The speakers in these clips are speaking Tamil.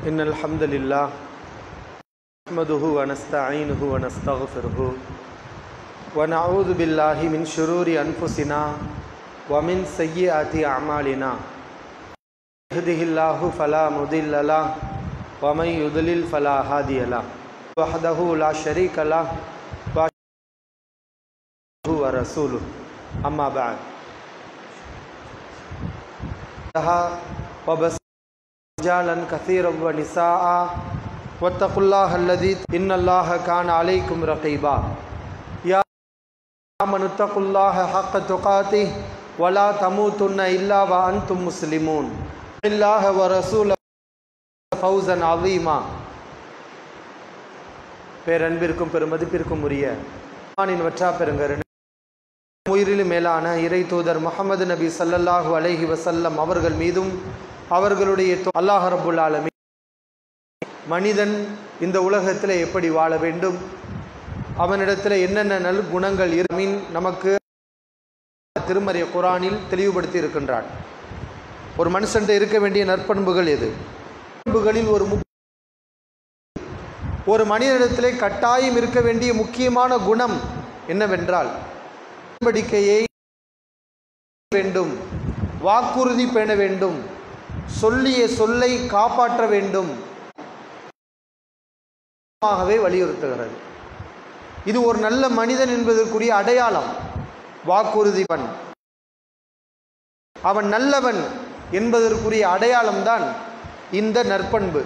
إن الحمد لله نحمده ونستعينه ونستغفره ونعوذ بالله من شرور أنفسنا ومن سيئات أعمالنا يهده الله فلا مضل له ومن يضلل فلا هادي له وحده لا شريك له وأشهد ورسوله أما بعد وبس رجالا كثيرا ونساء واتقوا الله الذي إن الله كان عليكم رقيبا يا آمنوا اتقوا الله حق تقاته ولا تموتن إلا وأنتم مسلمون الله ورسوله فوزا عظيما பேரன்பிற்கும் பெருமதிப்பிற்கும் உரிய குர்ஆனின் வற்றா பெருங்கரு உயிரிலும் மேலான இறை தூதர் முகமது நபி ஸல்லல்லாஹு அலைஹி வஸல்லம் அவர்கள் மீதும் அவர்களுடைய தோ- அல்லாஹ் ரப்புல் ஆலமீன் மனிதன் இந்த உலகத்தில் எப்படி வாழ வேண்டும் அவனிடத்தில் என்னென்ன நல் குணங்கள் இருமின் நமக்கு திருமறை குரானில் தெளிவுபடுத்தி இருக்கின்றான் ஒரு மனுஷன்ட்ட இருக்க வேண்டிய நற்பண்புகள் எது பண்புகளில் ஒரு முக்- ஒரு மனிதனிடத்திலே கட்டாயம் இருக்க வேண்டிய முக்கியமான குணம் என்னவென்றால் உடன்படிக்கையை வேண்டும் வாக்குறுதி பேண வேண்டும் சொல்லிய சொல்லை காப்பாற்ற வேண்டும் ஆகவே வலியுறுத்துகிறது இது ஒரு நல்ல மனிதன் என்பதற்குரிய அடையாளம் வாக்குறுதிவன் அவன் நல்லவன் என்பதற்குரிய அடையாளம்தான் இந்த நற்பண்பு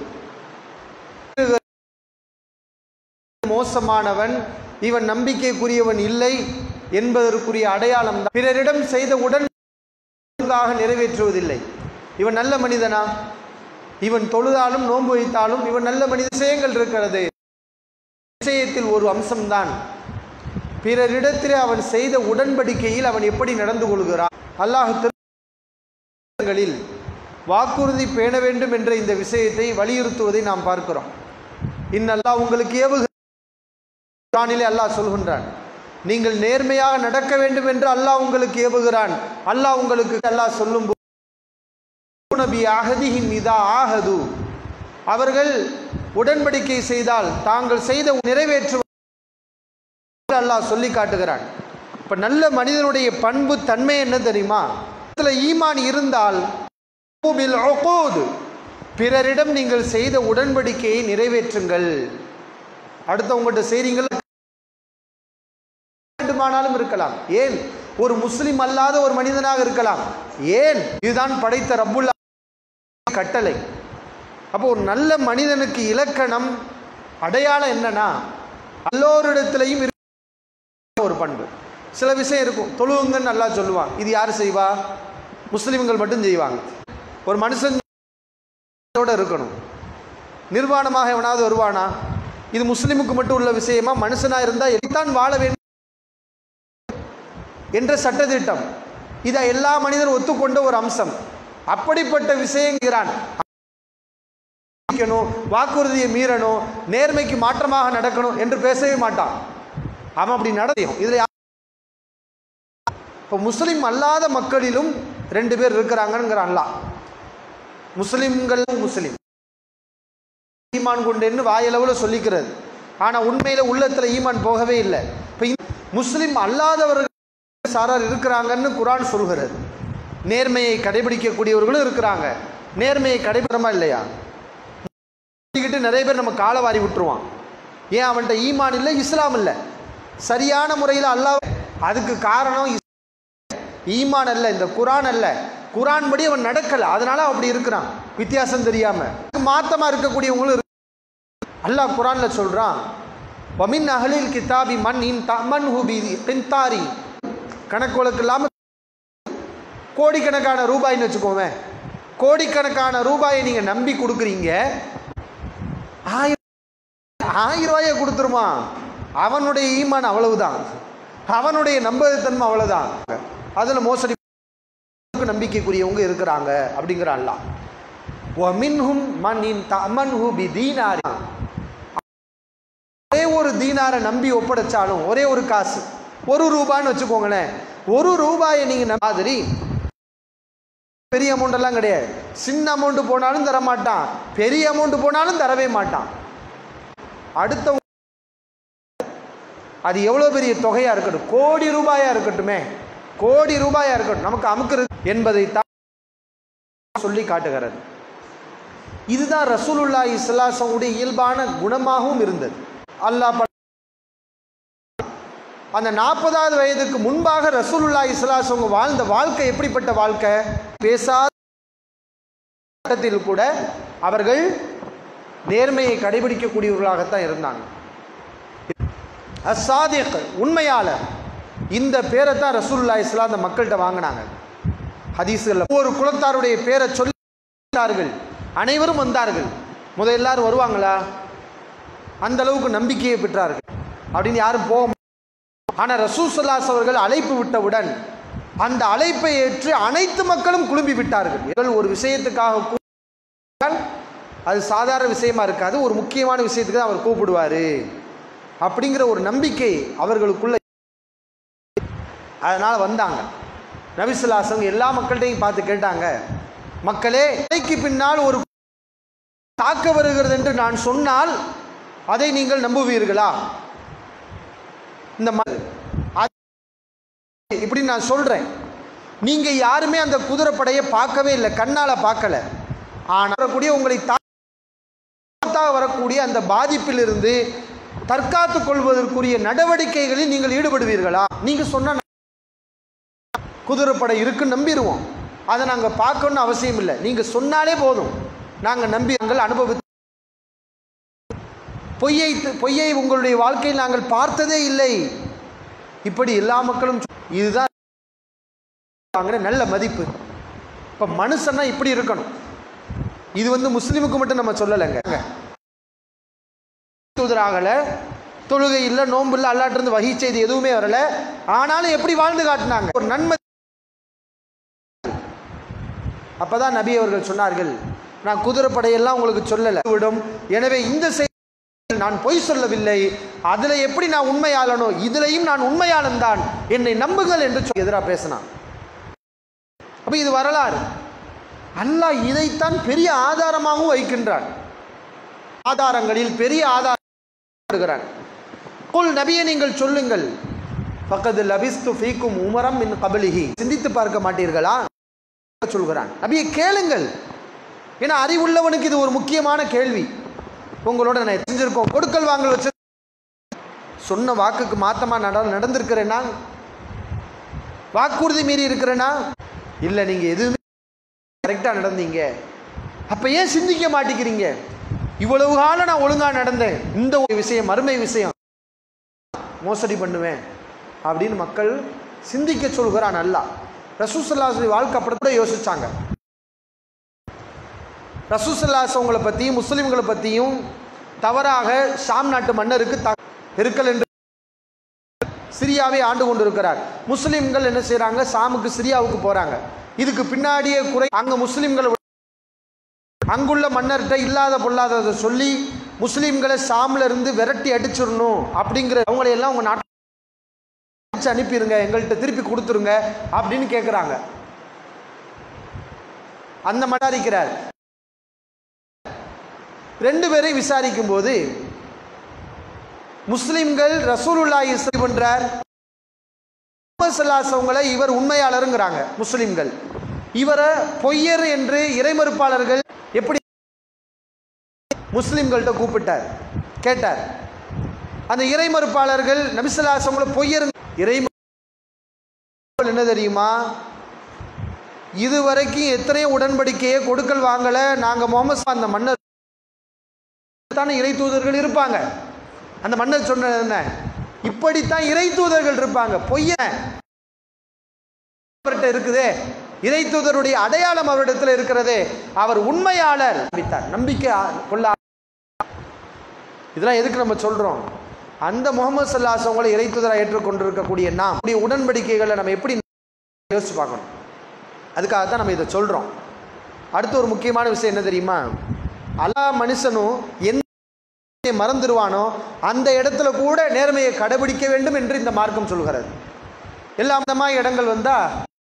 மோசமானவன் இவன் நம்பிக்கைக்குரியவன் இல்லை என்பதற்குரிய அடையாளம் தான் பிறரிடம் செய்த உடன் ஒழுங்காக நிறைவேற்றுவதில்லை இவன் நல்ல மனிதனா இவன் தொழுதாலும் நோன்பு வைத்தாலும் இவன் நல்ல மனித விஷயங்கள் இருக்கிறது விஷயத்தில் ஒரு அம்சம்தான் பிறரிடத்திலே அவன் செய்த உடன்படிக்கையில் அவன் எப்படி நடந்து கொள்கிறான் அல்லாஹ் திருங்களில் வாக்குறுதி பேண வேண்டும் என்ற இந்த விஷயத்தை வலியுறுத்துவதை நாம் பார்க்கிறோம் இன்னல்லாஹ் உங்களுக்கு ஏவுக குர்ஆனிலே அல்லாஹ் சொல்கின்றான் நீங்கள் நேர்மையாக நடக்க வேண்டும் என்று அல்லாஹ் உங்களுக்கு ஏவுகிறான் அல்லாஹ் உங்களுக்கு அல்லாஹ் சொல்லும் நபி அகதிஹிம் இதா ஆகது அவர்கள் உடன்படிக்கை செய்தால் தாங்கள் செய்த நிறைவேற்று அல்லாஹ் சொல்லி காட்டுகிறான் இப்ப நல்ல மனிதனுடைய பண்பு தன்மை என்ன தெரியுமா இதுல ஈமான் இருந்தால் பில் உகூத், பிறரிடம் நீங்கள் செய்த உடன்படிக்கையை நிறைவேற்றுங்கள் அடுத்தவங்கள்ட்ட செய்றீங்கள் வேண்டுமானாலும் இருக்கலாம் ஏன் ஒரு முஸ்லிம் அல்லாத ஒரு மனிதனாக இருக்கலாம் ஏன் இதுதான் படைத்த ரப்புல்லா கட்டளை அப்போ ஒரு நல்ல மனிதனுக்கு இலக்கணம் அடையாளம் என்னன்னா எல்லோரிடத்திலையும் இருக்க ஒரு பண்பு சில விஷயம் இருக்கும் தொழுவுங்கன்னு நல்லா சொல்லுவான் இது யார் செய்வா முஸ்லிம்கள் மட்டும் செய்வாங்க ஒரு மனுஷன் இருக்கணும் நிர்வாணமாக எவனாவது வருவானா இது முஸ்லிமுக்கு மட்டும் உள்ள விஷயமா மனுஷனா இருந்தா எப்படித்தான் வாழ வேண்டும் என்ற சட்டத்திட்டம் இதை எல்லா மனிதரும் ஒத்துக்கொண்ட ஒரு அம்சம் அப்படிப்பட்ட விஷயங்கிறான் மீறணும், வாக்குறுதியை மீறணும் நேர்மைக்கு மாற்றமாக நடக்கணும் என்று பேசவே மாட்டான் அவன் அப்படி நடத்தையும் இதுல யா- இப்போ முஸ்லிம் அல்லாத மக்களிலும் ரெண்டு பேர் இருக்கிறாங்கங்கிறான் அல்லாஹ் முஸ்லிம்கள் முஸ்லிம் ஈமான் கொண்டேன்னு வாயளவில் சொல்லிக்கிறது ஆனால் உண்மையில் உள்ளத்தில் ஈமான் போகவே இல்லை இப்போ முஸ்லிம் அல்லாதவர்கள் சாரார் இருக்கிறாங்கன்னு குரான் சொல்கிறது நேர்மையை கடைபிடிக்கக்கூடியவர்களும் இருக்கிறாங்க நேர்மையை கடைபிடிக்கிறோமா இல்லையா கிட்ட நிறைய பேர் நம்ம காலை வாரி விட்டுருவான் ஏன் அவன்கிட்ட ஈமான் இல்லை இஸ்லாம் இல்லை சரியான முறையில் அல்லாஹ் அதுக்கு காரணம் இஸ்- ஈமான் அல்ல இந்த குரான் அல்ல குரான் படி அவன் நடக்கல அதனால அவன் அப்படி இருக்கிறான் வித்தியாசம் தெரியாம மாத்தமா இருக்கக்கூடியவங்களும் இருக்கு. அல்லாஹ் குரான்ல சொல்றான் வமின் அகலில் கிதாபி மன் இன் தமன் ஹுபி பின்தாரி கணக்கு வழக்கு இல்லாம கோடிக்கணக்கான ரூபாய்ன்னு வச்சுக்கோங்க கோடிக்கணக்கான ரூபாயை நீங்க நம்பி கொடுக்குறீங்க ஆயிரம் ஆயிரம் ரூபாயை கொடுத்துருமா அவனுடைய ஈமான் அவ்வளவுதான் அவனுடைய நம்பகத்தன்மை அவ்வளவுதான் அதுல மோசடி நம்பிக்கைக்குரியவங்க இருக்கிறாங்க அப்படிங்கிறான்ல وَمِنْهُمْ مَنْ إِنْ تَأْمَنْهُ بِدِينَارٍ ஒரே ஒரு தீனாரை நம்பி ஒப்படைச்சாலும் ஒரே ஒரு காசு ஒரு ரூபான்னு வச்சுக்கோங்களேன் ஒரு ரூபாயை நீங்க நம்ப- மாதிரி பெரிய அமௌண்ட் எல்லாம் கிடையாது சின்ன அமௌண்ட் போனாலும் தர மாட்டான் பெரிய அமௌண்ட் போனாலும் தரவே மாட்டான் அடுத்த அது எவ்வளோ பெரிய தொகையா இருக்கட்டும் கோடி ரூபாயா இருக்கட்டுமே கோடி ரூபாயா இருக்கட்டும் நமக்கு அமுக்கிறது என்பதை தான் சொல்லி காட்டுகிறது இதுதான் ரசூலுல்லா இஸ்லாசமுடைய இயல்பான குணமாகவும் இருந்தது அல்லாஹ் ப- அந்த நாற்பதாவது வயதுக்கு முன்பாக ரசூலுல்லா இஸ்லாசவங்க வாழ்ந்த வாழ்க்கை எப்படிப்பட்ட வாழ்க்கை பேசாத கட்டத்தில் கூட அவர்கள் நேர்மையை கடைபிடிக்கக்கூடியவர்களாகத்தான் இருந்தாங்க அசாதிக் உண்மையாளர் இந்த பேரை தான் ரசூலுல்லா இஸ்லாம் அந்த மக்கள்கிட்ட வாங்கினாங்க ஹதீஸ்களில் ஒவ்வொரு குலத்தாருடைய பேரை சொல்லிட்டார்கள் அனைவரும் வந்தார்கள் முத எல்லாரும் வருவாங்களா அந்த அளவுக்கு நம்பிக்கையை பெற்றார்கள் அப்படின்னு யாரும் போக ஆனால் ரசூசல்லாஸ் அவர்கள் அழைப்பு விட்டவுடன் அந்த அழைப்பை ஏற்று அனைத்து மக்களும் குழும்பி விட்டார்கள் இவர்கள் ஒரு விஷயத்துக்காக கூப்பிட்டால் அது சாதாரண விஷயமா இருக்காது ஒரு முக்கியமான விஷயத்துக்கு தான் அவர் கூப்பிடுவார் அப்படிங்கிற ஒரு நம்பிக்கை அவர்களுக்குள்ள அதனால் வந்தாங்க நபிசுல்லாசங்க எல்லா மக்கள்கிட்டையும் பார்த்து கேட்டாங்க மக்களே இலைக்கு பின்னால் ஒரு தாக்க வருகிறது என்று நான் சொன்னால் அதை நீங்கள் நம்புவீர்களா இந்த ம- அது- இப்படி நான் சொல்றேன் நீங்க யாருமே அந்த குதிரைப்படையை பார்க்கவே இல்லை கண்ணால பார்க்கல ஆனால் வரக்கூடிய உங்களை தாத்தாக வரக்கூடிய அந்த பாதிப்பிலிருந்து தற்காத்துக் கொள்வதற்குரிய நடவடிக்கைகளில் நீங்கள் ஈடுபடுவீர்களா நீங்க சொன்ன குதிரைப்படை இருக்குன்னு நம்பிடுவோம் அதை நாங்கள் பார்க்கணும்னு அவசியம் இல்லை நீங்கள் சொன்னாலே போதும் நாங்கள் நம்பி நாங்கள் அனுபவி பொய்யை பொய்யை உங்களுடைய வாழ்க்கையில் நாங்கள் பார்த்ததே இல்லை இப்படி எல்லா மக்களும் சொ- இதுதான் வாங்குற நல்ல மதிப்பு இப்போ மனுஷன்னா இப்படி இருக்கணும் இது வந்து முஸ்லீமுக்கு மட்டும் நம்ம சொல்லலைங்க தூதராகல தொழுகை இல்லை நோன்பு இல்லை அல்லாட்டிருந்து வகை செய்தி எதுவுமே வரல ஆனாலும் எப்படி வாழ்ந்து காட்டினாங்க ஒரு நன்மை அப்பதான் நபி அவர்கள் சொன்னார்கள் நான் குதிரைப்படையெல்லாம் உங்களுக்கு சொல்லலை விடும் எனவே இந்த செய்தி நான் பொய் சொல்லவில்லை அதுல எப்படி நான் உண்மையாளனோ இதுலயும் நான் உண்மையாளன் தான் என்னை நம்புங்கள் என்று சொல்லி எதிராக பேசினான் அப்ப இது வரலாறு அல்லாஹ் இதைத்தான் பெரிய ஆதாரமாகவும் வைக்கின்றான் ஆதாரங்களில் பெரிய ஆதாரம் கொடுக்கிறான் குல் நபியை நீங்கள் சொல்லுங்கள் பக்கத்து லபிஸ்து ஃபீக்கும் உமரம் மின் கபலிஹி சிந்தித்து பார்க்க மாட்டீர்களா சொல்கிறான் நபியை கேளுங்கள் ஏன்னா அறிவுள்ளவனுக்கு இது ஒரு முக்கியமான கேள்வி உங்களோட நான் செஞ்சிருக்கோம் கொடுக்கல் வாங்கல் வச்சு சொன்ன வாக்குக்கு மாத்தமா நட நடந்திருக்கிறேன்னா வாக்குறுதி மீறி இருக்கிறேன்னா இல்லை நீங்க எதுவுமே கரெக்டாக நடந்தீங்க அப்ப ஏன் சிந்திக்க மாட்டேங்கிறீங்க இவ்வளவு காலம் நான் ஒழுங்கா நடந்தேன் இந்த ஒரு விஷயம் மறுமை விஷயம் மோசடி பண்ணுவேன் அப்படின்னு மக்கள் சிந்திக்க சொல்கிறான் அல்லாஹ் ரசூசல்லாசுடைய வாழ்க்கை அப்படி கூட யோசிச்சாங்க ரசூசல்லாஸ் அவங்களை பற்றியும் முஸ்லிம்களை பற்றியும் தவறாக ஷாம் நாட்டு மன்னருக்கு த இருக்கல் என்று சிரியாவை ஆண்டு கொண்டிருக்கிறார் முஸ்லிம்கள் என்ன செய்றாங்க ஷாமுக்கு சிரியாவுக்கு போறாங்க இதுக்கு பின்னாடியே குறை அங்க முஸ்லிம்கள் அங்குள்ள மன்னர்கிட்ட இல்லாத பொல்லாததை சொல்லி முஸ்லிம்களை ஷாம்ல இருந்து விரட்டி அடிச்சிடணும் அப்படிங்கிற அவங்களை எல்லாம் உங்க நாட்டு அடிச்சு அனுப்பிடுங்க எங்கள்கிட்ட திருப்பி கொடுத்துருங்க அப்படின்னு கேட்குறாங்க அந்த மட்டாரிக்கிறார் ரெண்டு பேரையும் விசாரிக்கும் போது முஸ்லிம்கள் ரசூலுல்லாஹி சரி பண்றார் முகமது ஸல்லல்லாஹு அவங்களை இவர் உண்மையாளருங்கிறாங்க முஸ்லிம்கள் இவரை பொய்யர் என்று இறைமறுப்பாளர்கள் எப்படி முஸ்லிம்கள்ட்ட கூப்பிட்டார் கேட்டார் அந்த இறைமறுப்பாளர்கள் நபிசல்லாஸ் அவங்கள பொய்யர் இறை என்ன தெரியுமா இதுவரைக்கும் எத்தனையோ உடன்படிக்கையை கொடுக்கல் வாங்கல நாங்க முகமது அந்த மன்னர் தானே இறை தூதர்கள் இருப்பாங்க அந்த மன்னர் சொன்னது என்ன இப்படித்தான் இறை தூதர்கள் இருப்பாங்க பொய்யன் அவர்கிட்ட இருக்குதே இறை தூதருடைய அடையாளம் அவரிடத்தில் இருக்கிறதே அவர் உண்மையாளர் நம்பித்தார். நம்பிக்கை ஆ- கொள்ள இதெல்லாம் எதுக்கு நம்ம சொல்றோம் அந்த முகமது சல்லாஸ் அவங்களை இறை தூதராக ஏற்றுக்கொண்டிருக்கக்கூடிய நாம் இப்படி உடன்படிக்கைகளை நம்ம எப்படி யோசிச்சு பார்க்கணும் அதுக்காக தான் நம்ம இதை சொல்றோம் அடுத்து ஒரு முக்கியமான விஷயம் என்ன தெரியுமா எல்லா மனுஷனும் எந்த மறந்துடுவானோ அந்த இடத்துல கூட நேர்மையை கடைபிடிக்க வேண்டும் என்று இந்த மார்க்கம் சொல்கிறது எல்லா விதமாக இடங்கள் வந்தா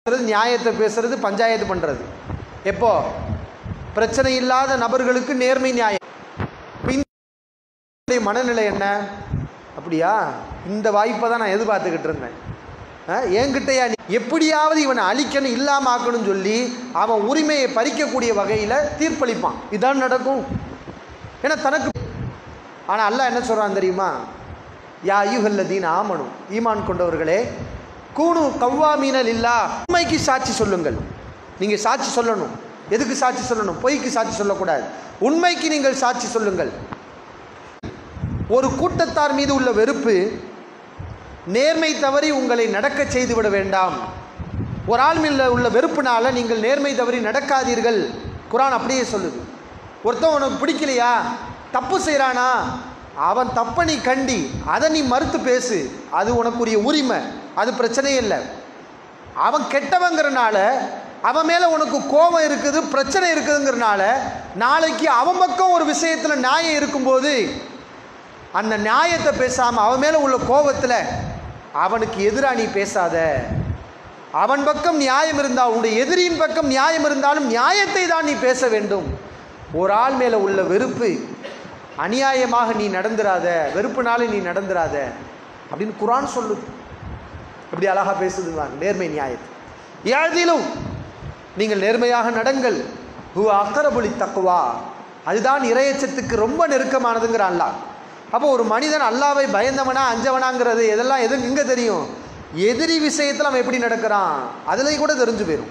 பேசுறது, நியாயத்தை பேசுறது பஞ்சாயத்து பண்ணுறது எப்போ பிரச்சனை இல்லாத நபர்களுக்கு நேர்மை நியாயம் இப்ப இந்த மனநிலை என்ன அப்படியா இந்த வாய்ப்பை தான் நான் எதிர்பார்த்துக்கிட்டு இருந்தேன் ஆ, என்கிட்டயா நீ எப்படியாவது இவனை அழிக்கணும் இல்லாம ஆக்கணும்னு சொல்லி அவன் உரிமையை பறிக்கக்கூடிய வகையில் தீர்ப்பளிப்பான் இதான் நடக்கும் ஏன்னா தனக்கு ஆனால் அல்லாஹ் என்ன சொல்கிறான் தெரியுமா யா ஐயுகல்லதீன் ஆமனு ஈமான் கொண்டவர்களே கூணு கவ்வாமீனல் இல்லா உண்மைக்கு சாட்சி சொல்லுங்கள் நீங்கள் சாட்சி சொல்லணும் எதுக்கு சாட்சி சொல்லணும் பொய்க்கு சாட்சி சொல்லக்கூடாது உண்மைக்கு நீங்கள் சாட்சி சொல்லுங்கள் ஒரு கூட்டத்தார் மீது உள்ள வெறுப்பு நேர்மை தவறி உங்களை நடக்கச் செய்து விட வேண்டாம் ஒரு ஆள் மேல உள்ள வெறுப்புனால நீங்கள் நேர்மை தவறி நடக்காதீர்கள் குரான் அப்படியே சொல்லுது ஒருத்தன் உனக்கு பிடிக்கலையா தப்பு செய்கிறானா அவன் தப்பை நீ கண்டி அதை நீ மறுத்து பேசு அது உனக்குரிய உரிமை அது பிரச்சனையே இல்லை அவன் கெட்டவங்கிறனால அவன் மேலே உனக்கு கோபம் இருக்குது பிரச்சனை இருக்குதுங்கிறனால நாளைக்கு அவன் பக்கம் ஒரு விஷயத்தில் நியாயம் இருக்கும்போது அந்த நியாயத்தை பேசாமல் அவன் மேலே உள்ள கோபத்தில் அவனுக்கு எதிராக நீ பேசாத அவன் பக்கம் நியாயம் இருந்தால் உன்னுடைய எதிரியின் பக்கம் நியாயம் இருந்தாலும் நியாயத்தை தான் நீ பேச வேண்டும் ஒரு ஆள் மேலே உள்ள வெறுப்பு அநியாயமாக நீ நடந்துராத வெறுப்புனால நீ நடந்துராத அப்படின்னு குரான் சொல்லுது இப்படி அழகாக பேசுதுவாங்க நேர்மை நியாயத்தை யாழ்திலும் நீங்கள் நேர்மையாக நடங்கள் ஹூ அக்கரபுலி தக்குவா அதுதான் இறையச்சத்துக்கு ரொம்ப நெருக்கமானதுங்கிற அல்லாஹ் அப்போ ஒரு மனிதன் அல்லாவை பயந்தவனா அஞ்சவனாங்கிறது எதெல்லாம் எது எங்கே தெரியும் எதிரி விஷயத்தில் அவன் எப்படி நடக்கிறான் அதுலேயும் கூட தெரிஞ்சு போயிடும்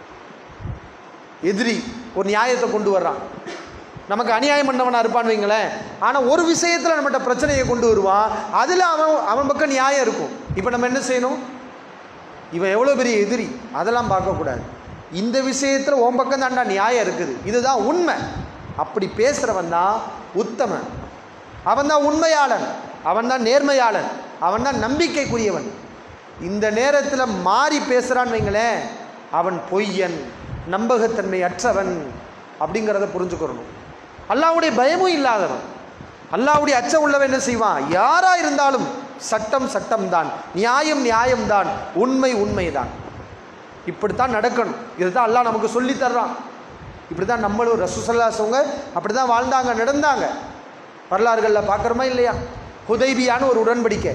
எதிரி ஒரு நியாயத்தை கொண்டு வர்றான் நமக்கு அநியாயம் பண்ணவனா இருப்பான்னு வைங்களேன் ஆனால் ஒரு விஷயத்தில் நம்மகிட்ட பிரச்சனையை கொண்டு வருவான் அதில் அவன் அவன் பக்கம் நியாயம் இருக்கும் இப்போ நம்ம என்ன செய்யணும் இவன் எவ்வளோ பெரிய எதிரி அதெல்லாம் பார்க்கக்கூடாது இந்த விஷயத்தில் உன் பக்கம் தான்டா நியாயம் இருக்குது இதுதான் உண்மை அப்படி பேசுகிறவன் தான் உத்தமன் அவன் தான் உண்மையாளன் அவன் தான் நேர்மையாளன் அவன் தான் நம்பிக்கைக்குரியவன் இந்த நேரத்தில் மாறி பேசுகிறான்னு வைங்களேன் அவன் பொய்யன் நம்பகத்தன்மை அற்றவன் அப்படிங்கிறத புரிஞ்சுக்கிறணும் அல்லாவுடைய பயமும் இல்லாதவன் அல்லாவுடைய அச்சம் உள்ளவன் என்ன செய்வான் யாரா இருந்தாலும் சட்டம் சட்டம் தான் நியாயம் நியாயம்தான் உண்மை உண்மைதான் இப்படித்தான் நடக்கணும் இதுதான் அல்லாஹ் நமக்கு சொல்லித் தர்றான் இப்படி தான் நம்மளும் ரசூசல்லாசவங்க அப்படி தான் வாழ்ந்தாங்க நடந்தாங்க வரலாறுகளில் பார்க்குறோமா இல்லையா ஹுதைபியான்னு ஒரு உடன்படிக்கை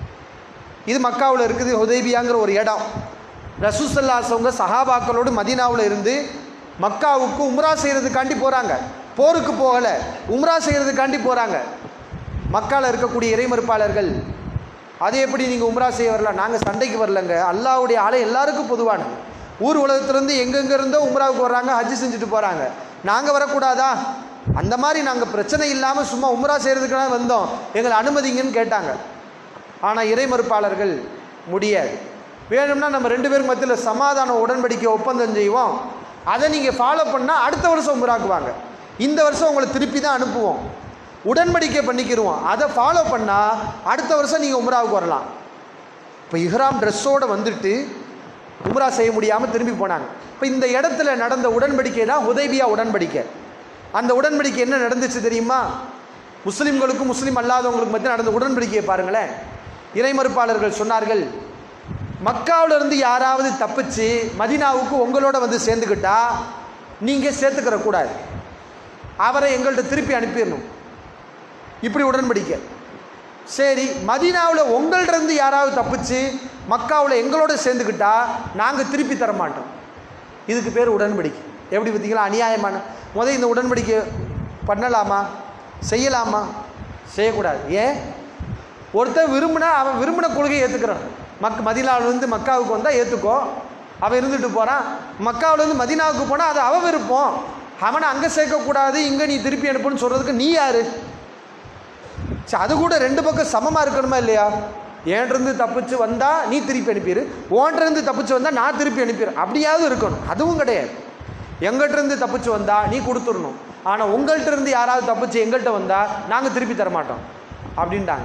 இது மக்காவில் இருக்குது ஹுதைபியாங்கிற ஒரு இடம் ரசூசல்லாசவங்க சஹாபாக்களோடு மதீனாவில் இருந்து மக்காவுக்கு உம்ரா செய்கிறதுக்காண்டி போகிறாங்க போருக்கு போகலை உம்ரா செய்கிறதுக்காண்டி போகிறாங்க மக்காவில் இருக்கக்கூடிய இறைமறுப்பாளர்கள் அது எப்படி நீங்கள் உம்ரா செய்ய வரல நாங்கள் சண்டைக்கு வரலங்க அல்லாவுடைய ஆலை எல்லாருக்கும் பொதுவானது ஊர் உலகத்துலேருந்து எங்கெங்க இருந்தோ உம்ராவுக்கு வர்றாங்க ஹஜ்ஜி செஞ்சுட்டு போகிறாங்க நாங்கள் வரக்கூடாதா அந்த மாதிரி நாங்கள் பிரச்சனை இல்லாமல் சும்மா உம்ரா செய்கிறதுக்காக வந்தோம் எங்களை அனுமதிங்கன்னு கேட்டாங்க ஆனால் இறைமறுப்பாளர்கள் முடியாது வேணும்னா நம்ம ரெண்டு பேருக்கு மத்தியில் சமாதான உடன்படிக்கை ஒப்பந்தம் செய்வோம் அதை நீங்கள் ஃபாலோ பண்ணால் அடுத்த வருஷம் உம்ராக்குவாங்க இந்த வருஷம் உங்களை திருப்பி தான் அனுப்புவோம் உடன்படிக்கை பண்ணிக்கிடுவோம் அதை ஃபாலோ பண்ணால் அடுத்த வருஷம் நீங்கள் உம்ராவுக்கு வரலாம் இப்போ இஹ்ராம் ட்ரெஸ்ஸோடு வந்துட்டு உம்ரா செய்ய முடியாமல் திரும்பி போனாங்க இப்போ இந்த இடத்துல நடந்த உடன்படிக்கை தான் உதவியா உடன்படிக்கை அந்த உடன்படிக்கை என்ன நடந்துச்சு தெரியுமா முஸ்லீம்களுக்கும் முஸ்லீம் அல்லாதவங்களுக்கு மத்திய நடந்த உடன்படிக்கையை பாருங்களேன் இறைமறுப்பாளர்கள் சொன்னார்கள் மக்காவுல இருந்து யாராவது தப்பிச்சு மதினாவுக்கு உங்களோட வந்து சேர்ந்துக்கிட்டா நீங்கள் சேர்த்துக்கிற கூடாது அவரை எங்கள்கிட்ட திருப்பி அனுப்பிடணும் இப்படி உடன்படிக்கை சரி மதீனாவில் உங்கள்ட்ட இருந்து யாராவது தப்பிச்சு மக்காவில் எங்களோட சேர்ந்துக்கிட்டா நாங்கள் திருப்பி தர மாட்டோம் இதுக்கு பேர் உடன்படிக்கை எப்படி பார்த்தீங்களா அநியாயமான முதல் இந்த உடன்படிக்கை பண்ணலாமா செய்யலாமா செய்யக்கூடாது ஏன் ஒருத்தன் விரும்பினா அவன் விரும்பின கொள்கையை ஏற்றுக்கிறான் மக் மதினாவிலேருந்து மக்காவுக்கு வந்தால் ஏற்றுக்கோ அவன் இருந்துட்டு போகிறான் மக்காவிலேருந்து மதினாவுக்கு போனால் அது அவன் விருப்பம் அவனை அங்கே சேர்க்கக்கூடாது இங்கே நீ திருப்பி அனுப்புன்னு சொல்கிறதுக்கு நீ யார் சரி அது கூட ரெண்டு பக்கம் சமமாக இருக்கணுமா இல்லையா ஏன்றிருந்து தப்பிச்சு வந்தால் நீ திருப்பி அனுப்பிடு ஓன்றிருந்து தப்பிச்சு வந்தால் நான் திருப்பி அனுப்பிடுறேன் அப்படியாவது இருக்கணும் அதுவும் கிடையாது எங்கள்கிட்ட இருந்து தப்பிச்சு வந்தால் நீ கொடுத்துடணும் ஆனால் உங்கள்கிட்ட இருந்து யாராவது தப்பிச்சு எங்கள்கிட்ட வந்தால் நாங்கள் திருப்பி தர மாட்டோம் அப்படின்ட்டாங்க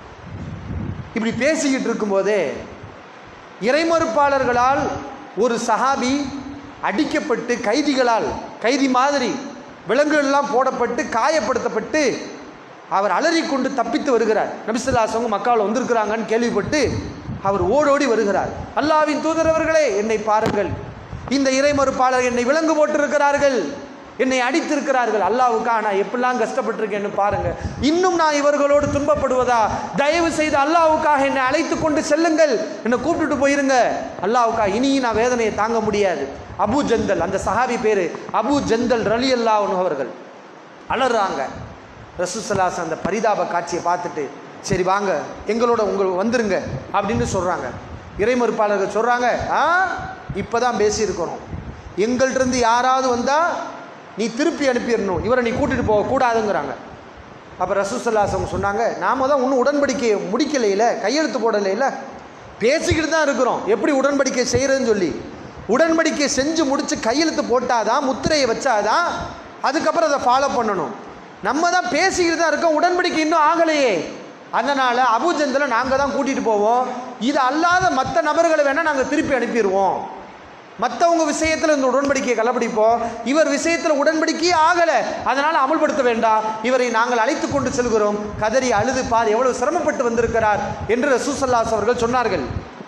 இப்படி பேசிக்கிட்டு இருக்கும்போதே இறைமறுப்பாளர்களால் ஒரு சஹாபி அடிக்கப்பட்டு கைதிகளால் கைதி மாதிரி விலங்குகளெல்லாம் போடப்பட்டு காயப்படுத்தப்பட்டு அவர் அலறிக்கொண்டு தப்பித்து வருகிறார் நபிசுல்லாசவங்க மக்காவில் வந்திருக்கிறாங்கன்னு கேள்விப்பட்டு அவர் ஓடோடி வருகிறார் அல்லாவின் தூதரவர்களே என்னை பாருங்கள் இந்த இறைமறுப்பாளர் என்னை விலங்கு போட்டிருக்கிறார்கள் என்னை அடித்திருக்கிறார்கள் அல்லாவுக்காக நான் எப்படிலாம் கஷ்டப்பட்டிருக்கேன்னு பாருங்க இன்னும் நான் இவர்களோடு துன்பப்படுவதா தயவு செய்து அல்லாவுக்காக என்னை அழைத்து கொண்டு செல்லுங்கள் என்னை கூப்பிட்டுட்டு போயிருங்க அல்லாவுக்காக இனி நான் வேதனையை தாங்க முடியாது அபு ஜந்தல் அந்த சஹாபி பேரு அபு ஜந்தல் ரலி அல்லா அவர்கள் அலறாங்க ரசூசலாஸ் அந்த பரிதாப காட்சியை பார்த்துட்டு சரி வாங்க எங்களோட உங்கள் வந்துருங்க அப்படின்னு சொல்கிறாங்க இறைமறுப்பாளர்கள் சொல்கிறாங்க ஆ இப்போ தான் பேசியிருக்கிறோம் எங்கள்கிட்டருந்து யாராவது வந்தால் நீ திருப்பி அனுப்பிடணும் இவரை நீ கூட்டிகிட்டு போக கூடாதுங்கிறாங்க அப்போ ரசூசல்லாஸ் அவங்க சொன்னாங்க நாம தான் இன்னும் உடன்படிக்கையை முடிக்கலையில கையெழுத்து போடலையில பேசிக்கிட்டு தான் இருக்கிறோம் எப்படி உடன்படிக்கை செய்கிறதுன்னு சொல்லி உடன்படிக்கை செஞ்சு முடிச்சு கையெழுத்து போட்டாதான் முத்திரையை வச்சாதான் அதுக்கப்புறம் அதை ஃபாலோ பண்ணணும் நம்ம தான் பேசிக்கிட்டு தான் இருக்கோம் உடன்படிக்கை இன்னும் ஆகலையே அதனால் அபுஜந்தில் நாங்கள் தான் கூட்டிகிட்டு போவோம் இது அல்லாத மற்ற நபர்களை வேணால் நாங்கள் திருப்பி அனுப்பிடுவோம் மற்றவங்க விஷயத்தில் இந்த உடன்படிக்கையை கடைப்பிடிப்போம் இவர் விஷயத்தில் உடன்படிக்கையே ஆகலை அதனால் அமல்படுத்த வேண்டாம் இவரை நாங்கள் அழைத்து கொண்டு செல்கிறோம் கதறி அழுது பார் எவ்வளவு சிரமப்பட்டு வந்திருக்கிறார் என்று ரசூசல்லாஸ் அவர்கள் சொன்னார்கள்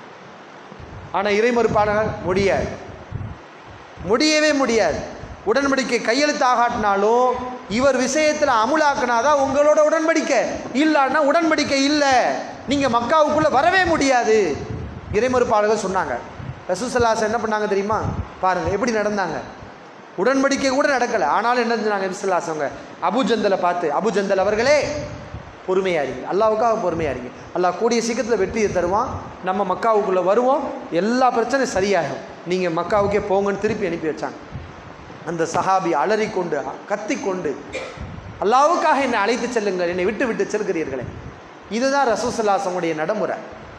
ஆனால் இறைமறுப்பாளர்கள் முடியாது முடியவே முடியாது உடன்படிக்கை கையெழுத்தாகாட்டினாலும் இவர் விஷயத்தில் அமுலாக்குனாதான் உங்களோட உடன்படிக்கை இல்லைன்னா உடன்படிக்கை இல்லை நீங்கள் மக்காவுக்குள்ளே வரவே முடியாது இறைமறுப்பாளர்கள் சொன்னாங்க ரசூசல்லாஸ் என்ன பண்ணாங்க தெரியுமா பாருங்கள் எப்படி நடந்தாங்க உடன்படிக்கை கூட நடக்கலை ஆனாலும் என்ன செஞ்சாங்க ரசூசல்லாஸ் அவங்க அபுஜந்தலை பார்த்து அபுஜந்தல் அவர்களே பொறுமையாக இருங்க அல்லாவுக்காக பொறுமையாக இருங்க அல்லாஹ் கூடிய சீக்கிரத்தில் வெற்றியை தருவான் நம்ம மக்காவுக்குள்ளே வருவோம் எல்லா பிரச்சனையும் சரியாகும் நீங்கள் மக்காவுக்கே போங்கன்னு திருப்பி அனுப்பி வச்சாங்க அந்த சஹாபி அலறிக்கொண்டு கத்திக்கொண்டு அல்லாவுக்காக என்னை அழைத்து செல்லுங்கள் என்னை விட்டு விட்டு செல்கிறீர்களே இதுதான் ரசூசல்லாசமுடைய நடைமுறை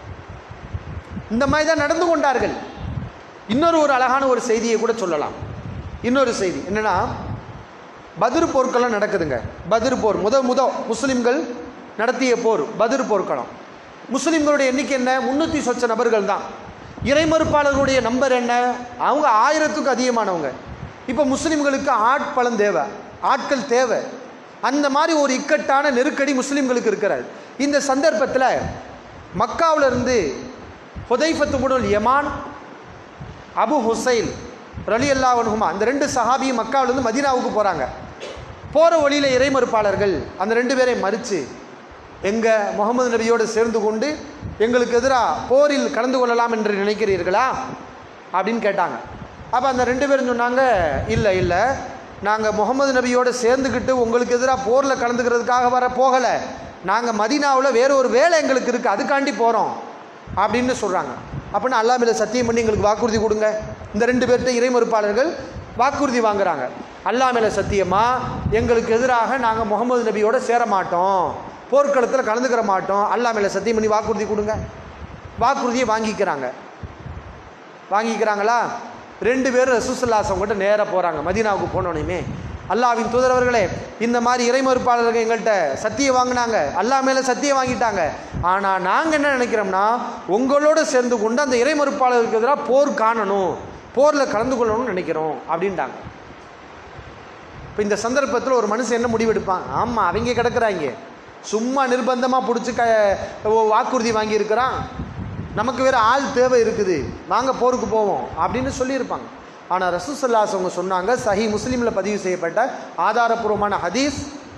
இந்த மாதிரி தான் நடந்து கொண்டார்கள் இன்னொரு ஒரு அழகான ஒரு செய்தியை கூட சொல்லலாம் இன்னொரு செய்தி என்னன்னா பதிர் போர்க்களம் நடக்குதுங்க பதிர் போர் முத முத முஸ்லிம்கள் நடத்திய போர் பதிர் போர்க்களம் முஸ்லிம்களுடைய எண்ணிக்கை என்ன முன்னூற்றி சொச்ச நபர்கள் தான் இறைமறுப்பாளர்களுடைய நம்பர் என்ன அவங்க ஆயிரத்துக்கும் அதிகமானவங்க இப்போ முஸ்லிம்களுக்கு ஆட்பலம் தேவை ஆட்கள் தேவை அந்த மாதிரி ஒரு இக்கட்டான நெருக்கடி முஸ்லிம்களுக்கு இருக்கிறது இந்த சந்தர்ப்பத்தில் மக்காவுல இருந்து ஹுதைஃபத்து முடல் யமான் அபு ஹுசைல் ரலி அல்லாவனுமா அந்த ரெண்டு சஹாபியும் மக்காவிலேருந்து மதீனாவுக்கு போகிறாங்க போகிற வழியில் இறைமறுப்பாளர்கள் அந்த ரெண்டு பேரையும் மறித்து எங்கள் முகமது நபியோடு சேர்ந்து கொண்டு எங்களுக்கு எதிராக போரில் கலந்து கொள்ளலாம் என்று நினைக்கிறீர்களா அப்படின்னு கேட்டாங்க அப்போ அந்த ரெண்டு பேரும் சொன்னாங்க இல்லை இல்லை நாங்கள் முகமது நபியோடு சேர்ந்துக்கிட்டு உங்களுக்கு எதிராக போரில் கலந்துக்கிறதுக்காக வர போகலை நாங்கள் மதீனாவில் வேற ஒரு வேலை எங்களுக்கு இருக்குது அதுக்காண்டி போகிறோம் அப்படின்னு சொல்கிறாங்க அப்படின்னா அல்லா மேலே சத்தியம் பண்ணி எங்களுக்கு வாக்குறுதி கொடுங்க இந்த ரெண்டு பேர்கிட்ட இறைமறுப்பாளர்கள் வாக்குறுதி வாங்குறாங்க அல்லா மேலே சத்தியமா எங்களுக்கு எதிராக நாங்கள் முகமது நபியோட சேர மாட்டோம் போர்க்களத்தில் கலந்துக்கிற மாட்டோம் அல்லா மேலே சத்தியம் பண்ணி வாக்குறுதி கொடுங்க வாக்குறுதியை வாங்கிக்கிறாங்க வாங்கிக்கிறாங்களா ரெண்டு பேரும் ரசூசல்லாசம் கிட்ட நேராக போகிறாங்க மதீனாவுக்கு போனோடனே அல்லாவின் தூதரவர்களே இந்த மாதிரி இறைமறுப்பாளர்கள் எங்கள்கிட்ட சத்தியம் வாங்கினாங்க அல்லா மேலே சத்தியம் வாங்கிட்டாங்க ஆனால் நாங்கள் என்ன நினைக்கிறோம்னா உங்களோட சேர்ந்து கொண்டு அந்த இறைமறுப்பாளருக்கு எதிராக போர் காணணும் போரில் கலந்து கொள்ளணும்னு நினைக்கிறோம் அப்படின்ட்டாங்க இப்போ இந்த சந்தர்ப்பத்தில் ஒரு மனுஷன் என்ன முடிவெடுப்பான் ஆமாம் அவங்க கிடக்குறாங்க சும்மா நிர்பந்தமாக பிடிச்சி க ஓ- வாக்குறுதி வாங்கியிருக்கிறான் நமக்கு வேறு ஆள் தேவை இருக்குது வாங்க போருக்கு போவோம் அப்படின்னு சொல்லியிருப்பாங்க ஆனால் ரசூசல்லாஸ் அவங்க சொன்னாங்க சஹி முஸ்லீமில் பதிவு செய்யப்பட்ட ஆதாரபூர்வமான ஹதீஸ்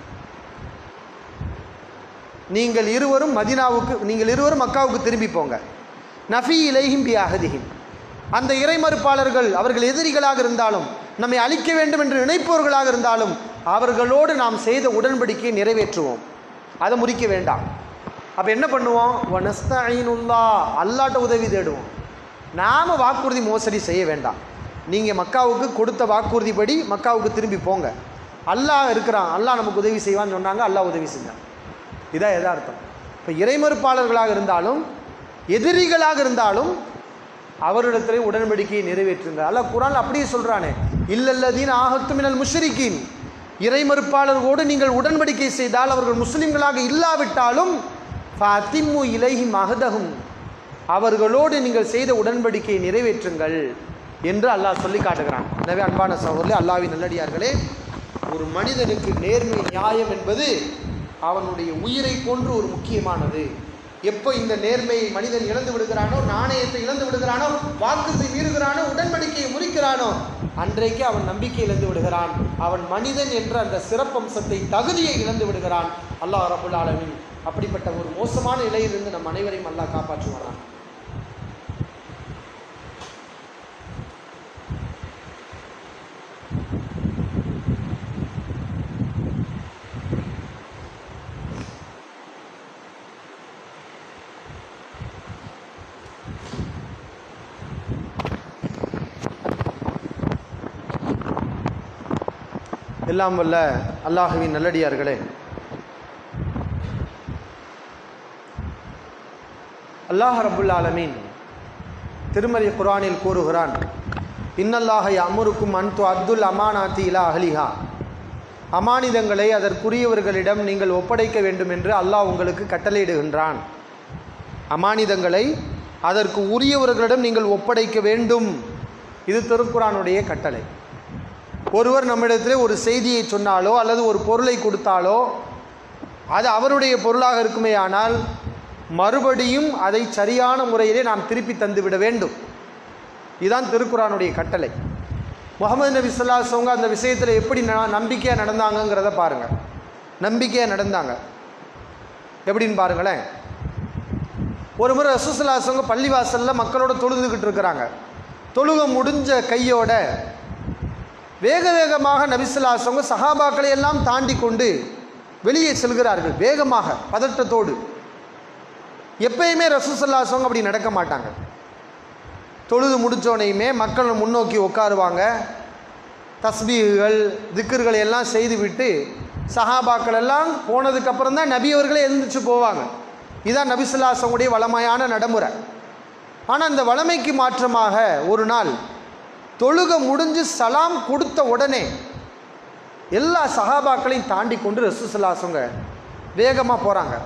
நீங்கள் இருவரும் மதினாவுக்கு நீங்கள் இருவரும் மக்காவுக்கு திரும்பி போங்க நஃபி இலைஹிம் பி அகதிஹிம் அந்த இறைமறுப்பாளர்கள் அவர்கள் எதிரிகளாக இருந்தாலும் நம்மை அழிக்க வேண்டும் என்று நினைப்பவர்களாக இருந்தாலும் அவர்களோடு நாம் செய்த உடன்படிக்கையை நிறைவேற்றுவோம் அதை முறிக்க வேண்டாம் அப்போ என்ன பண்ணுவோம் வனஸ்தீனுல்லா அல்லாட்ட உதவி தேடுவோம் நாம் வாக்குறுதி மோசடி செய்ய வேண்டாம் நீங்கள் மக்காவுக்கு கொடுத்த வாக்குறுதிப்படி மக்காவுக்கு திரும்பி போங்க அல்லாஹ் இருக்கிறான் அல்லாஹ் நமக்கு உதவி செய்வான்னு சொன்னாங்க அல்லாஹ் உதவி செஞ்சான் இதான் எதார்த்தம் இப்போ இறைமறுப்பாளர்களாக இருந்தாலும் எதிரிகளாக இருந்தாலும் அவரிடத்திலே உடன்படிக்கையை நிறைவேற்றுங்க அல்லாஹ் குரான் அப்படியே சொல்கிறானே இல்லல்லதீன் ஆகத்து மினல் முஷ்ரிக்கீன் இறைமறுப்பாளர்களோடு நீங்கள் உடன்படிக்கை செய்தால் அவர்கள் முஸ்லிம்களாக இல்லாவிட்டாலும் ஃபத்திம்மு இலைஹி மகதகும் அவர்களோடு நீங்கள் செய்த உடன்படிக்கையை நிறைவேற்றுங்கள் என்று அல்லாஹ் சொல்லி காட்டுகிறான் எனவே அன்பான சகோதரர்களே அல்லாஹ்வின் நல்லடியார்களே ஒரு மனிதனுக்கு நேர்மை நியாயம் என்பது அவனுடைய உயிரை போன்று ஒரு முக்கியமானது எப்போ இந்த நேர்மையை மனிதன் இழந்து விடுகிறானோ நாணயத்தை இழந்து விடுகிறானோ வாக்குத்தை மீறுகிறானோ உடன்படிக்கையை முறிக்கிறானோ அன்றைக்கு அவன் நம்பிக்கை இழந்து விடுகிறான் அவன் மனிதன் என்ற அந்த சிறப்பம்சத்தை தகுதியை இழந்து விடுகிறான் அல்லாஹ் ரபுல் ஆலமீன் அப்படிப்பட்ட ஒரு மோசமான நிலையிலிருந்து நம் அனைவரையும் அல்லாஹ் காப்பாற்றுவாரான் எல்லாம் வல்ல அல்லாஹுவின் நல்லடியார்களே அல்லாஹ் ரபுல் ஆலமீன் திருமறை குரானில் கூறுகிறான் இன்னல்லாஹ அமருக்கும் அன்து அப்துல் அமானாத்தி இலா அஹ்லிஹா அமானிதங்களை அதற்குரியவர்களிடம் நீங்கள் ஒப்படைக்க வேண்டும் என்று அல்லாஹ் உங்களுக்கு கட்டளையிடுகின்றான் அமானிதங்களை அதற்கு உரியவர்களிடம் நீங்கள் ஒப்படைக்க வேண்டும் இது திருக்குறானுடைய கட்டளை ஒருவர் நம்மிடத்தில் ஒரு செய்தியை சொன்னாலோ அல்லது ஒரு பொருளை கொடுத்தாலோ அது அவருடைய பொருளாக இருக்குமே ஆனால் மறுபடியும் அதை சரியான முறையிலே நாம் திருப்பி தந்துவிட வேண்டும் இதுதான் திருக்குறானுடைய கட்டளை முகமது நபி சொல்லாசவங்க அந்த விஷயத்தில் எப்படி ந நம்பிக்கையாக நடந்தாங்கங்கிறத பாருங்கள் நம்பிக்கையாக நடந்தாங்க எப்படின்னு பாருங்களேன் ஒரு முறை ரசூசல்லாசவங்க பள்ளிவாசலில் மக்களோட தொழுதுகிட்டு இருக்கிறாங்க தொழுக முடிஞ்ச கையோட வேக வேகமாக நபிசுல்லாசவங்க சஹாபாக்களை எல்லாம் தாண்டி கொண்டு வெளியே செல்கிறார்கள் வேகமாக பதட்டத்தோடு எப்பயுமே ரசூசல்லாசவங்க அப்படி நடக்க மாட்டாங்க தொழுது முடித்தோனையுமே மக்கள் முன்னோக்கி உட்காருவாங்க தஸ்பீகுகள் திக்கர்கள் எல்லாம் செய்துவிட்டு சஹாபாக்கள் எல்லாம் போனதுக்கப்புறம் தான் நபி அவர்களே எழுந்திரிச்சு போவாங்க இதான் நபிசுல்லாசவங்களுடைய வளமையான நடைமுறை ஆனால் அந்த வளமைக்கு மாற்றமாக ஒரு நாள் தொழுக முடிஞ்சு சலாம் கொடுத்த உடனே எல்லா சஹாபாக்களையும் தாண்டி கொண்டு ரசூசல்லாசவங்க வேகமாக போகிறாங்க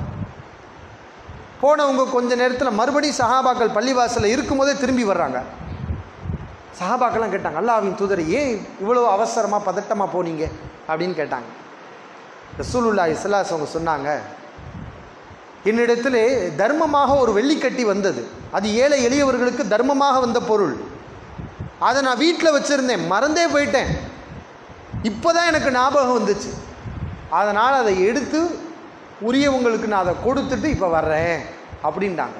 போனவங்க கொஞ்ச நேரத்தில் மறுபடியும் சஹாபாக்கள் பள்ளிவாசலில் இருக்கும்போதே திரும்பி வர்றாங்க சஹாபாக்கெல்லாம் கேட்டாங்க அல்லாவின் தூதர் ஏன் இவ்வளோ அவசரமாக பதட்டமாக போனீங்க அப்படின்னு கேட்டாங்க ரசூலுல்லா இஸ்லாஸ் அவங்க சொன்னாங்க என்னிடத்தில் தர்மமாக ஒரு வெள்ளிக்கட்டி வந்தது அது ஏழை எளியவர்களுக்கு தர்மமாக வந்த பொருள் அதை நான் வீட்டில் வச்சுருந்தேன் மறந்தே போயிட்டேன் இப்போ தான் எனக்கு ஞாபகம் வந்துச்சு அதனால் அதை எடுத்து உரியவங்களுக்கு நான் அதை கொடுத்துட்டு இப்போ வர்றேன் அப்படின்ட்டாங்க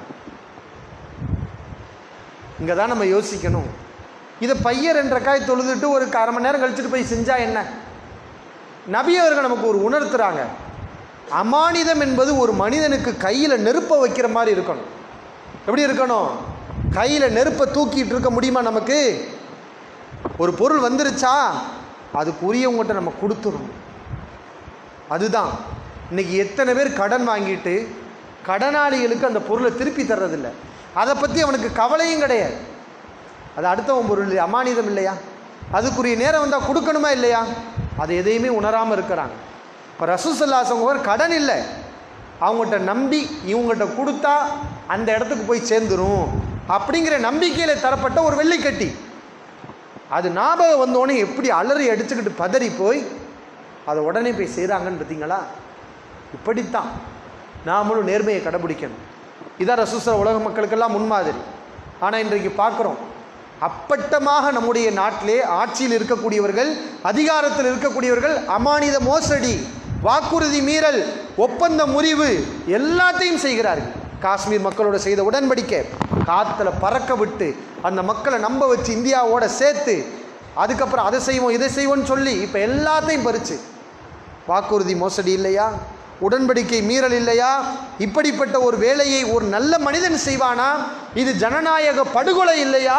இங்கே தான் நம்ம யோசிக்கணும் இதை பையர் என்ற காய் தொழுதுட்டு ஒரு அரை மணி நேரம் கழிச்சுட்டு போய் செஞ்சால் என்ன நபி அவர்கள் நமக்கு ஒரு உணர்த்துறாங்க அமானிதம் என்பது ஒரு மனிதனுக்கு கையில் நெருப்பை வைக்கிற மாதிரி இருக்கணும் எப்படி இருக்கணும் கையில் நெருப்பை தூக்கிட்டு இருக்க முடியுமா நமக்கு ஒரு பொருள் வந்துருச்சா அதுக்குரியவங்ககிட்ட நம்ம கொடுத்துடணும் அதுதான் இன்றைக்கி எத்தனை பேர் கடன் வாங்கிட்டு கடனாளிகளுக்கு அந்த பொருளை திருப்பி தர்றதில்ல அதை பற்றி அவனுக்கு கவலையும் கிடையாது அது அடுத்தவன் பொருள் இல்லையா அமானிதம் இல்லையா அதுக்குரிய நேரம் வந்தால் கொடுக்கணுமா இல்லையா அதை எதையுமே உணராமல் இருக்கிறாங்க இப்போ ரசூசல்லாசவங்க ஒரு கடன் இல்லை அவங்ககிட்ட நம்பி இவங்ககிட்ட கொடுத்தா அந்த இடத்துக்கு போய் சேர்ந்துரும் அப்படிங்கிற நம்பிக்கையில் தரப்பட்ட ஒரு வெள்ளிக்கட்டி அது ஞாபகம் வந்தோடனே எப்படி அலறி அடிச்சுக்கிட்டு பதறி போய் அதை உடனே போய் செய்கிறாங்கன்னு பார்த்தீங்களா இப்படித்தான் நாமளும் நேர்மையை கடைபிடிக்கணும் இதான் ரசூசர உலக மக்களுக்கெல்லாம் முன்மாதிரி ஆனால் இன்றைக்கு பார்க்குறோம் அப்பட்டமாக நம்முடைய நாட்டிலே ஆட்சியில் இருக்கக்கூடியவர்கள் அதிகாரத்தில் இருக்கக்கூடியவர்கள் அமானித மோசடி வாக்குறுதி மீறல் ஒப்பந்த முறிவு எல்லாத்தையும் செய்கிறார்கள் காஷ்மீர் மக்களோட செய்த உடன்படிக்கை காற்றுல பறக்க விட்டு அந்த மக்களை நம்ப வச்சு இந்தியாவோட சேர்த்து அதுக்கப்புறம் அதை செய்வோம் இதை செய்வோம்னு சொல்லி இப்போ எல்லாத்தையும் பறிச்சு வாக்குறுதி மோசடி இல்லையா உடன்படிக்கை மீறல் இல்லையா இப்படிப்பட்ட ஒரு வேலையை ஒரு நல்ல மனிதன் செய்வானா இது ஜனநாயக படுகொலை இல்லையா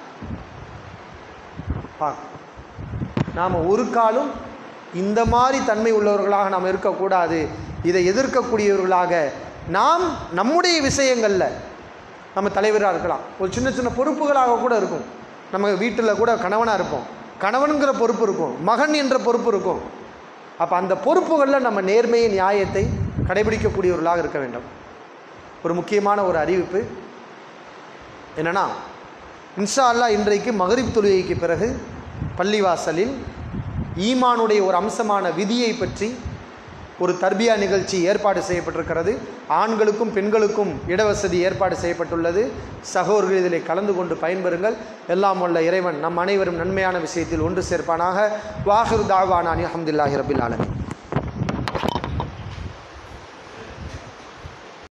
நாம் ஒரு காலம் இந்த மாதிரி தன்மை உள்ளவர்களாக நாம் இருக்கக்கூடாது இதை எதிர்க்கக்கூடியவர்களாக நாம் நம்முடைய விஷயங்களில் நம்ம தலைவராக இருக்கலாம் ஒரு சின்ன சின்ன பொறுப்புகளாக கூட இருக்கும் நம்ம வீட்டில் கூட கணவனாக இருப்போம் கணவனுங்கிற பொறுப்பு இருக்கும் மகன் என்ற பொறுப்பு இருக்கும் அப்போ அந்த பொறுப்புகளில் நம்ம நேர்மையை நியாயத்தை கடைபிடிக்கக்கூடியவர்களாக இருக்க வேண்டும் ஒரு முக்கியமான ஒரு அறிவிப்பு என்னென்னா இன்ஷா அல்லா இன்றைக்கு மகரிப் தொழுகைக்கு பிறகு பள்ளிவாசலில் ஈமானுடைய ஒரு அம்சமான விதியை பற்றி ஒரு தர்பியா நிகழ்ச்சி ஏற்பாடு செய்யப்பட்டிருக்கிறது ஆண்களுக்கும் பெண்களுக்கும் இடவசதி ஏற்பாடு செய்யப்பட்டுள்ளது சகோதரர்கள் இதில் கலந்து கொண்டு பயன்பெறுங்கள் எல்லாம் உள்ள இறைவன் நம் அனைவரும் நன்மையான விஷயத்தில் ஒன்று சேர்ப்பானாக வாஹிர் தாவானானி அஹமதுல்லாஹி ரபில் ஆலமீன்